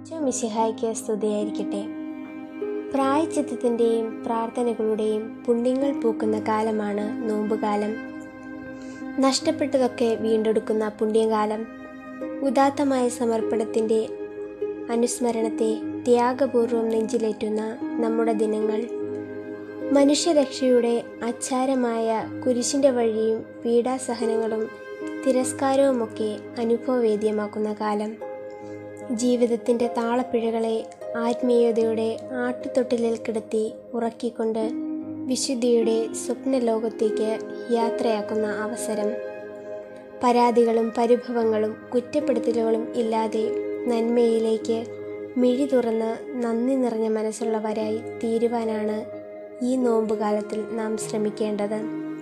മിശിഹായ്ക്ക് സ്തുതിയായിരിക്കട്ടെ പ്രായച്ചിത്തത്തിൻ്റെയും പ്രാർത്ഥനകളുടെയും പുണ്യങ്ങൾ പൂക്കുന്ന കാലമാണ് നോമ്പുകാലം നഷ്ടപ്പെട്ടതൊക്കെ വീണ്ടെടുക്കുന്ന പുണ്യകാലം ഉദാത്തമായ സമർപ്പണത്തിൻ്റെ അനുസ്മരണത്തെ ത്യാഗപൂർവം നെഞ്ചിലേറ്റുന്ന നമ്മുടെ ദിനങ്ങൾ മനുഷ്യരക്ഷയുടെ അച്ചാരമായ കുരിശിൻ്റെ വഴിയും പീഡാസഹനങ്ങളും തിരസ്കാരവുമൊക്കെ അനുഭവവേദ്യമാക്കുന്ന കാലം ജീവിതത്തിൻ്റെ താളപ്പിഴകളെ ആത്മീയതയുടെ ആട്ടുതൊട്ടിലിൽ കിടത്തി ഉറക്കിക്കൊണ്ട് വിശുദ്ധിയുടെ സ്വപ്നലോകത്തേക്ക് യാത്രയാക്കുന്ന അവസരം പരാതികളും പരിഭവങ്ങളും കുറ്റപ്പെടുത്തലുകളും ഇല്ലാതെ നന്മയിലേക്ക് മിഴി തുറന്ന് നന്ദി നിറഞ്ഞ മനസ്സുള്ളവരായി തീരുവാനാണ് ഈ നോമ്പുകാലത്തിൽ നാം ശ്രമിക്കേണ്ടത്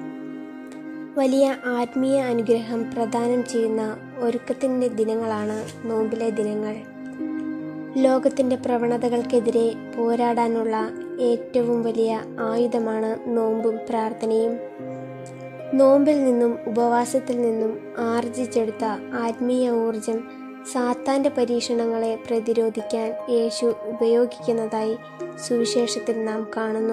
വലിയ ആത്മീയ അനുഗ്രഹം പ്രദാനം ചെയ്യുന്ന ഒരുക്കത്തിൻ്റെ ദിനങ്ങളാണ് നോമ്പിലെ ദിനങ്ങൾ ലോകത്തിൻ്റെ പ്രവണതകൾക്കെതിരെ പോരാടാനുള്ള ഏറ്റവും വലിയ ആയുധമാണ് നോമ്പും പ്രാർത്ഥനയും നോമ്പിൽ നിന്നും ഉപവാസത്തിൽ നിന്നും ആർജിച്ചെടുത്ത ആത്മീയ ഊർജം സാത്താൻ്റെ പരീക്ഷണങ്ങളെ പ്രതിരോധിക്കാൻ യേശു ഉപയോഗിക്കുന്നതായി സുവിശേഷത്തിൽ നാം കാണുന്നു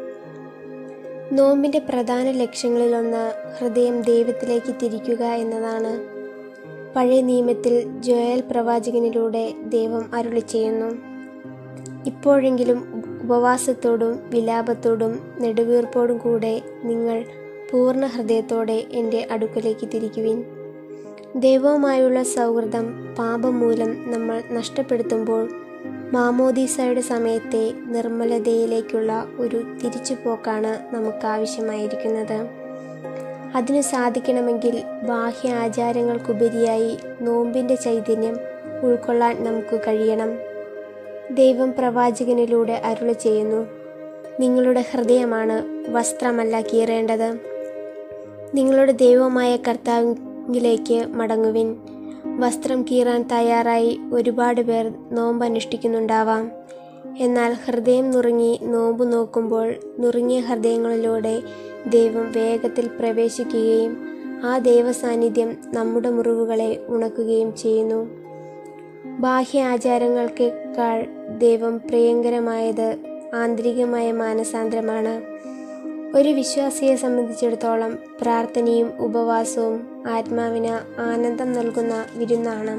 നോമ്പിൻ്റെ പ്രധാന ലക്ഷ്യങ്ങളിലൊന്ന് ഹൃദയം ദൈവത്തിലേക്ക് തിരിക്കുക എന്നതാണ് പഴയ നിയമത്തിൽ ജോയൽ പ്രവാചകനിലൂടെ ദൈവം അരുളി ചെയ്യുന്നു ഇപ്പോഴെങ്കിലും ഉപവാസത്തോടും വിലാപത്തോടും നെടുവീർപ്പോടും കൂടെ നിങ്ങൾ പൂർണ്ണ ഹൃദയത്തോടെ എൻ്റെ അടുക്കലേക്ക് തിരിക്കുവിൻ ദൈവവുമായുള്ള സൗഹൃദം പാപം മൂലം നമ്മൾ നഷ്ടപ്പെടുത്തുമ്പോൾ മാമോദീസയുടെ സമയത്തെ നിർമ്മലതയിലേക്കുള്ള ഒരു തിരിച്ചുപോക്കാണ് നമുക്ക് ആവശ്യമായിരിക്കുന്നത് അതിന് സാധിക്കണമെങ്കിൽ ബാഹ്യ ആചാരങ്ങൾക്കുപരിയായി നോമ്പിൻ്റെ ചൈതന്യം ഉൾക്കൊള്ളാൻ നമുക്ക് കഴിയണം ദൈവം പ്രവാചകനിലൂടെ അരുളി ചെയ്യുന്നു നിങ്ങളുടെ ഹൃദയമാണ് വസ്ത്രമല്ല കീറേണ്ടത് നിങ്ങളുടെ ദൈവമായ കർത്താവിലേക്ക് മടങ്ങുവിൻ വസ്ത്രം കീറാൻ തയ്യാറായി ഒരുപാട് പേർ നോമ്പ് അനുഷ്ഠിക്കുന്നുണ്ടാവാം എന്നാൽ ഹൃദയം നുറുങ്ങി നോമ്പ് നോക്കുമ്പോൾ നുറുങ്ങിയ ഹൃദയങ്ങളിലൂടെ ദൈവം വേഗത്തിൽ പ്രവേശിക്കുകയും ആ ദൈവസാന്നിധ്യം നമ്മുടെ മുറിവുകളെ ഉണക്കുകയും ചെയ്യുന്നു ബാഹ്യ ആചാരങ്ങൾക്കേക്കാൾ ദൈവം പ്രിയങ്കരമായത് ആന്തരികമായ മാനസാന്തരമാണ് ഒരു വിശ്വാസിയെ സംബന്ധിച്ചിടത്തോളം പ്രാർത്ഥനയും ഉപവാസവും ആത്മാവിന് ആനന്ദം നൽകുന്ന വിരുന്നാണ്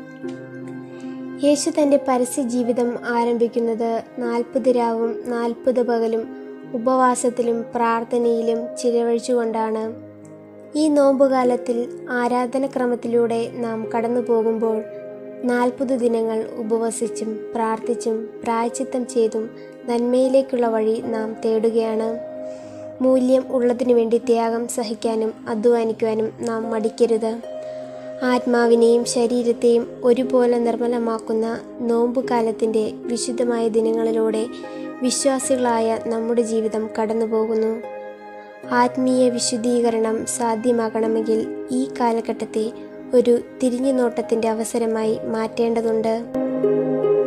യേശു തൻ്റെ പരസ്യ ജീവിതം ആരംഭിക്കുന്നത് നാൽപ്പത് രാവും നാൽപ്പത് പകലും ഉപവാസത്തിലും പ്രാർത്ഥനയിലും ചിലവഴിച്ചുകൊണ്ടാണ് ഈ നോമ്പുകാലത്തിൽ ആരാധനക്രമത്തിലൂടെ നാം കടന്നു പോകുമ്പോൾ നാൽപ്പത് ദിനങ്ങൾ ഉപവസിച്ചും പ്രാർത്ഥിച്ചും പ്രായച്ചിത്തം ചെയ്തും നന്മയിലേക്കുള്ള വഴി നാം തേടുകയാണ് മൂല്യം ഉള്ളതിനു വേണ്ടി ത്യാഗം സഹിക്കാനും അധ്വാനിക്കുവാനും നാം മടിക്കരുത് ആത്മാവിനെയും ശരീരത്തെയും ഒരുപോലെ നിർമ്മലമാക്കുന്ന നോമ്പുകാലത്തിൻ്റെ വിശുദ്ധമായ ദിനങ്ങളിലൂടെ വിശ്വാസികളായ നമ്മുടെ ജീവിതം കടന്നുപോകുന്നു ആത്മീയ വിശുദ്ധീകരണം സാധ്യമാകണമെങ്കിൽ ഈ കാലഘട്ടത്തെ ഒരു തിരിഞ്ഞുനോട്ടത്തിൻ്റെ അവസരമായി മാറ്റേണ്ടതുണ്ട്